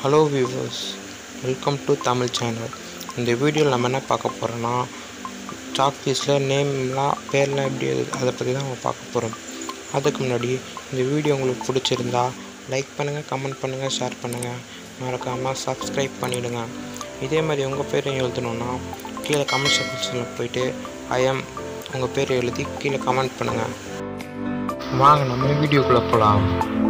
hello viewers welcome to Tamil channel இந்த வீடியோவில் நம்ம என்ன பார்க்க போகிறோன்னா சாக் பீஸில் நேம்லாம் பேர்லாம் எப்படி எழுது அதை பற்றி தான் நம்ம பார்க்க போகிறோம் அதுக்கு முன்னாடி இந்த வீடியோ உங்களுக்கு பிடிச்சிருந்தா லைக் பண்ணுங்கள் கமெண்ட் பண்ணுங்கள் ஷேர் பண்ணுங்கள் மறக்காமல் சப்ஸ்கிரைப் பண்ணிவிடுங்க இதே மாதிரி உங்கள் பேரையும் எழுதணுன்னா கீழே கமெண்ட் செக்ஷனில் போயிட்டு ஐஎம் உங்கள் பேரை எழுதி கீழே கமெண்ட் பண்ணுங்கள் வாங்க நம்ம வீடியோக்குள்ளே போகலாம்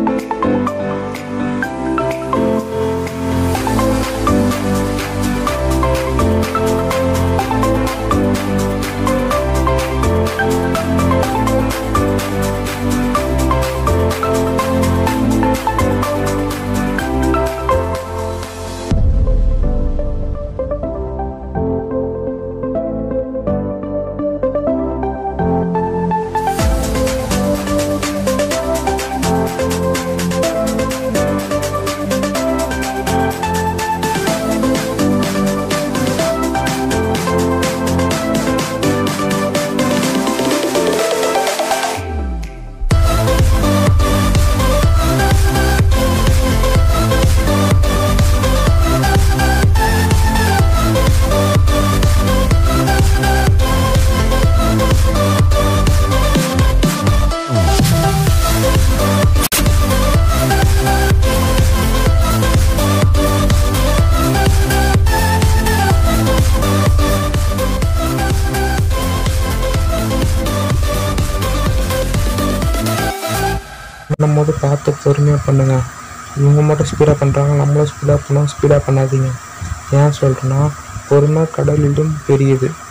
பண்ணும்போது பார்த்து பொறுமையாக பண்ணுங்கள் இவங்க மட்டும் ஸ்பீடாக பண்ணுறாங்க நம்மளும் ஸ்பீடாக பண்ணோம் ஸ்பீடாக பண்ணாதீங்க ஏன் சொல்கிறேன்னா பொறுமை கடலிலும் பெரியது